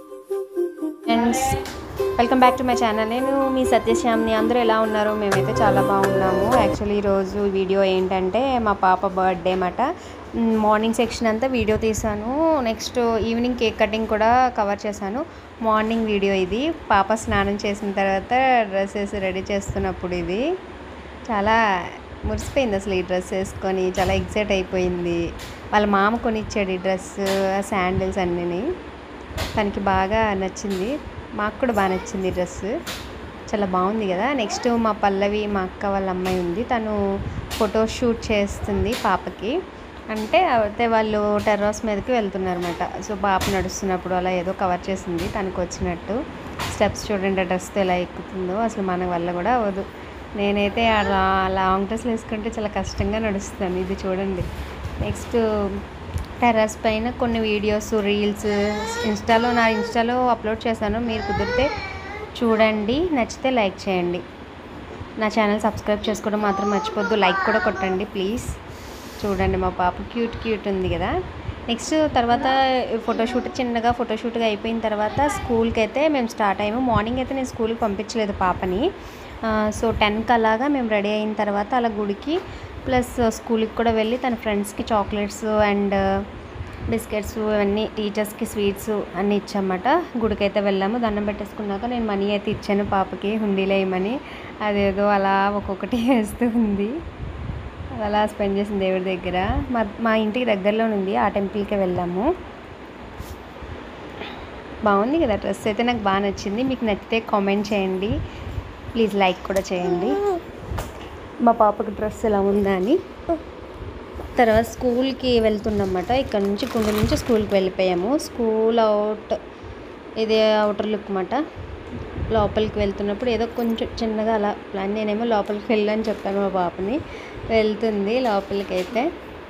friends welcome back to my channel నేను మీ సత్యశ్యామ్ని అందరూ ఎలా ఉన్నారు మేమైతే చాలా బాగున్నాము యాక్చువల్లీ ఈరోజు వీడియో ఏంటంటే మా పాప బర్త్డే మాట మార్నింగ్ సెక్షన్ అంతా వీడియో తీసాను నెక్స్ట్ ఈవినింగ్ కేక్ కటింగ్ కూడా కవర్ చేశాను మార్నింగ్ వీడియో ఇది పాప స్నానం చేసిన తర్వాత డ్రెస్సెస్ రెడీ చేస్తున్నప్పుడు ఇది చాలా మురిసిపోయింది అసలు ఈ డ్రెస్ వేసుకొని చాలా ఎగ్జైట్ అయిపోయింది వాళ్ళ మామ కొనిచ్చాడు ఈ డ్రెస్ శాండిల్స్ అన్నీ తనకి బాగా నచ్చింది మాకు కూడా బాగా నచ్చింది ఈ డ్రెస్ చాలా బాగుంది కదా నెక్స్ట్ మా పల్లవి మా అక్క వాళ్ళ అమ్మాయి ఉంది తను ఫోటో షూట్ చేస్తుంది పాపకి అంటే అయితే వాళ్ళు టెర్రస్ మీదకి వెళ్తున్నారన్నమాట సో పాప నడుస్తున్నప్పుడు అలా ఏదో కవర్ చేసింది తనకు వచ్చినట్టు స్టెప్స్ చూడండి ఆ డ్రెస్తో ఎలా ఎక్కుతుందో అసలు మన వల్ల కూడా అవ్వదు నేనైతే ఆ లా- లాంగ్ డ్రెస్లు వేసుకుంటే చాలా కష్టంగా నడుస్తాను ఇది చూడండి నెక్స్ట్ టెర్రస్ పైన కొన్ని వీడియోస్ రీల్స్ ఇన్స్టాలో నా ఇన్స్టాలో అప్లోడ్ చేశాను మీరు కుదిరితే చూడండి నచ్చితే లైక్ చేయండి నా ఛానల్ సబ్స్క్రైబ్ చేసుకోవడం మాత్రం మర్చిపోద్దు లైక్ కూడా కొట్టండి ప్లీజ్ చూడండి మా పాప క్యూట్ క్యూట్ ఉంది కదా నెక్స్ట్ తర్వాత ఫోటోషూట్ చిన్నగా ఫోటోషూట్గా అయిపోయిన తర్వాత స్కూల్కి అయితే మేము స్టార్ట్ అయ్యాము మార్నింగ్ అయితే నేను స్కూల్కి పంపించలేదు పాపని ఆ, సో టెన్కి అలాగా మేము రెడీ అయిన తర్వాత అలా గుడికి ప్లస్ స్కూల్కి కూడా వెళ్ళి తన ఫ్రెండ్స్కి చాక్లెట్స్ అండ్ బిస్కెట్స్ ఇవన్నీ టీచర్స్కి స్వీట్స్ అన్నీ ఇచ్చామన్నమాట గుడికి అయితే వెళ్ళాము దండం పెట్టేసుకున్నాక నేను మనీ అయితే ఇచ్చాను పాపకి హుండీలో వేయమని అదేదో అలా ఒక్కొక్కటి వేస్తూ ఉంది అది అలా స్పెండ్ చేసింది దేవుడి దగ్గర మా మా ఇంటికి దగ్గరలో ఉంది ఆ టెంపుల్కి వెళ్ళాము బాగుంది కదా డ్రెస్ అయితే నాకు బాగా నచ్చింది మీకు నచ్చితే కామెంట్ చేయండి ప్లీజ్ లైక్ కూడా చేయండి మా పాపకి డ్రెస్ ఎలా ఉందా అని తర్వాత స్కూల్కి వెళ్తున్నమాట ఇక్కడ నుంచి కుండ నుంచి స్కూల్కి వెళ్ళిపోయాము స్కూల్ అవుట్ ఇది అవుటర్ లుక్ అన్నమాట లోపలికి వెళ్తున్నప్పుడు ఏదో కొంచెం చిన్నగా అలా ప్లాన్ నేనేమో లోపలికి వెళ్ళని చెప్పాను మా పాపని వెళ్తుంది లోపలికి అయితే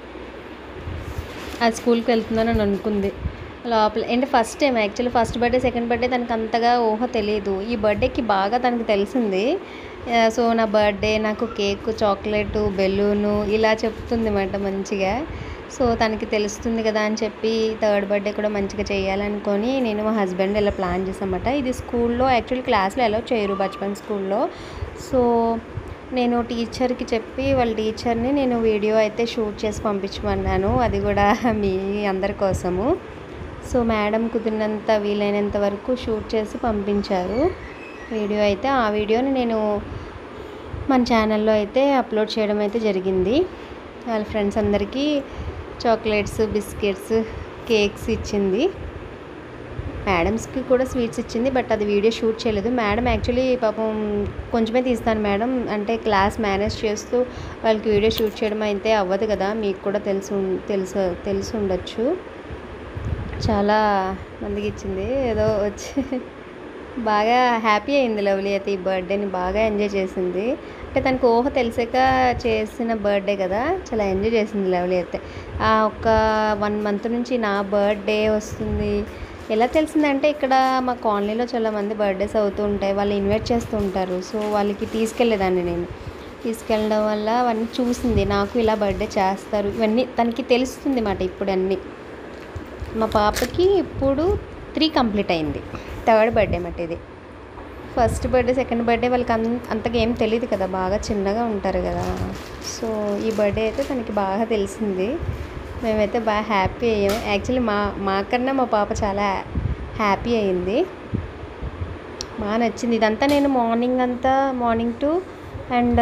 అది స్కూల్కి వెళ్తుందని అని అనుకుంది లోపల అంటే first time actually first birthday second birthday తనకు అంతగా ఊహ తెలియదు ఈ బర్త్డేకి బాగా తనకు తెలిసింది ఆ, సో నా బర్త్డే నాకు కేక్ చాక్లెట్ బెలూను ఇలా చెప్తుంది అన్నమాట మంచిగా సో తనకి తెలుస్తుంది కదా అని చెప్పి థర్డ్ బర్త్డే కూడా మంచిగా చేయాలనుకొని నేను మా హస్బెండ్ ఇలా ప్లాన్ చేసామన్నమాట ఇది స్కూల్లో యాక్చువల్లీ క్లాస్లో అలౌ చేయరు బచ్పన్ స్కూల్లో సో నేను టీచర్కి చెప్పి వాళ్ళ టీచర్ని నేను వీడియో అయితే షూట్ చేసి పంపించమన్నాను అది కూడా మీ అందరి కోసము సో మేడం కుదిరినంత వీలైనంత వరకు షూట్ చేసి పంపించారు వీడియో అయితే ఆ వీడియోని నేను మన ఛానల్లో అయితే అప్లోడ్ చేయడం అయితే జరిగింది వాళ్ళ ఫ్రెండ్స్ అందరికీ చాక్లెట్స్ బిస్కెట్స్ కేక్స్ ఇచ్చింది మేడమ్స్కి కూడా స్వీట్స్ ఇచ్చింది బట్ అది వీడియో షూట్ చేయలేదు మేడం యాక్చువల్లీ పాపం కొంచెమే తీస్తాను మేడం అంటే క్లాస్ మేనేజ్ చేస్తూ వాళ్ళకి వీడియో షూట్ చేయడం అయితే అవ్వదు కదా మీకు కూడా తెలుసు తెలుసు తెలిసి ఉండొచ్చు చాలా మందికి ఇచ్చింది ఏదో వచ్చి బాగా హ్యాపీ అయింది లవ్లీ అయితే ఈ బర్త్డేని బాగా ఎంజాయ్ చేసింది అంటే తనకు ఊహ తెలిసాక చేసిన బర్త్డే కదా చాలా ఎంజాయ్ చేసింది లవ్లీ అయితే ఆ ఒక వన్ మంత్ నుంచి నా బర్త్డే వస్తుంది ఎలా తెలిసిందంటే ఇక్కడ మా కాలనీలో చాలా మంది బర్త్డేస్ అవుతూ ఉంటాయి వాళ్ళు ఇన్వైట్ చేస్తూ ఉంటారు సో వాళ్ళకి తీసుకెళ్ళేదాన్ని నేను తీసుకెళ్ళడం వల్ల అవన్నీ చూసింది నాకు ఇలా బర్త్డే చేస్తారు ఇవన్నీ తనకి తెలుస్తుంది మాట ఇప్పుడు అన్నీ మా పాపకి ఇప్పుడు త్రీ కంప్లీట్ అయింది థర్డ్ బర్త్డే మాట ఇది ఫస్ట్ బర్త్డే సెకండ్ బర్త్డే వాళ్ళకి అన్ అంతగా ఏం తెలియదు కదా బాగా చిన్నగా ఉంటారు కదా సో ఈ బర్త్డే అయితే తనకి బాగా తెలిసింది మేమైతే బాగా హ్యాపీ అయ్యాము యాక్చువల్లీ మా మాకన్నా మా పాప చాలా హ్యాపీ అయింది బాగా నచ్చింది ఇదంతా నేను మార్నింగ్ అంతా మార్నింగ్ టు అండ్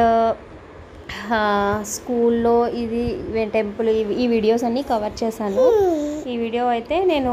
స్కూల్లో ఇది టెంపుల్ ఈ వీడియోస్ అన్నీ కవర్ చేశాను ఈ వీడియో అయితే నేను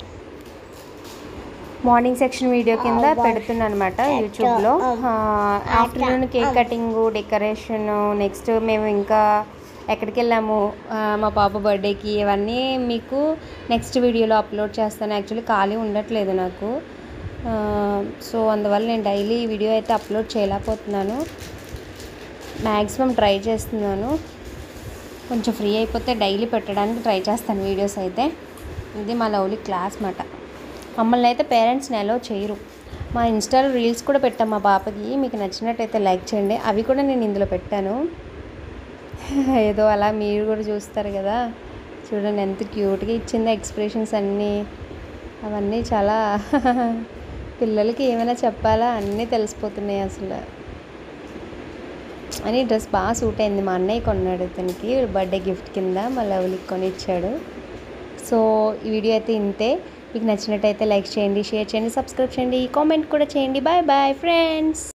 మార్నింగ్ సెక్షన్ వీడియో కింద పెడుతున్నాను అనమాట యూట్యూబ్లో afternoon cake cutting decoration next మేము ఇంకా ఎక్కడికి వెళ్ళాము ఆ, మా పాప బర్త్డేకి ఇవన్నీ మీకు నెక్స్ట్ వీడియోలో అప్లోడ్ చేస్తాను యాక్చువల్లీ ఖాళీ ఉండట్లేదు నాకు ఆ, సో అందువల్ల నేను డైలీ వీడియో అయితే అప్లోడ్ చేయలేకపోతున్నాను మ్యాక్సిమం ట్రై చేస్తున్నాను కొంచెం ఫ్రీ అయిపోతే డైలీ పెట్టడానికి ట్రై చేస్తాను వీడియోస్ అయితే ఇది మా లవ్లీ క్లాస్ మాట మమ్మల్ని అయితే పేరెంట్స్ని అలో చేయరు మా ఇన్స్టాలో రీల్స్ కూడా పెట్టాం మా పాపకి మీకు నచ్చినట్టయితే లైక్ చేయండి అవి కూడా నేను ఇందులో పెట్టాను ఏదో అలా మీరు కూడా చూస్తారు కదా చూడండి ఎంత క్యూట్గా ఇచ్చిందో ఎక్స్ప్రెషన్స్ అన్నీ అవన్నీ చాలా పిల్లలకి ఏమైనా చెప్పాలా అన్నీ తెలిసిపోతున్నాయి అసలు అని డ్రెస్ బాగా సూట్ అయింది మా అన్నయ్య కొన్నాడు ఇతనికి బర్త్డే గిఫ్ట్ కింద మా లవ్లీకి కొని ఇచ్చాడు సో ఈ వీడియో అయితే ఇంతే మీకు నచ్చినట్టయితే లైక్ చేయండి షేర్ చేయండి సబ్స్క్రైబ్ చేయండి కామెంట్ కూడా చేయండి బాయ్ బాయ్ ఫ్రెండ్స్